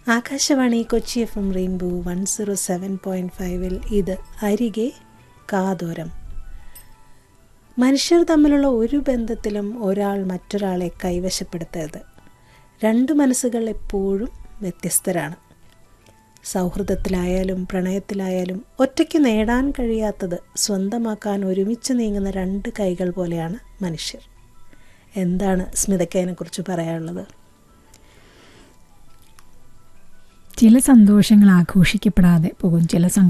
Akashvani Kochi F M rainbow one zero seven point ഫൈവിൽ ഇത് അരികെ കാതോരം മനുഷ്യർ തമ്മിലുള്ള ഒരു ബന്ധത്തിലും ഒരാൾ മറ്റൊരാളെ കൈവശപ്പെടുത്തരുത് രണ്ട് മനസ്സുകൾ എപ്പോഴും വ്യത്യസ്തരാണ് സൗഹൃദത്തിലായാലും പ്രണയത്തിലായാലും ഒറ്റയ്ക്ക് നേടാൻ കഴിയാത്തത് സ്വന്തമാക്കാൻ ഒരുമിച്ച് നീങ്ങുന്ന രണ്ട് കൈകൾ പോലെയാണ് മനുഷ്യർ എന്താണ് സ്മിതയ്ക്ക് അതിനെക്കുറിച്ച് പറയാനുള്ളത് ചില സന്തോഷങ്ങൾ ആഘോഷിക്കപ്പെടാതെ പോകും ചില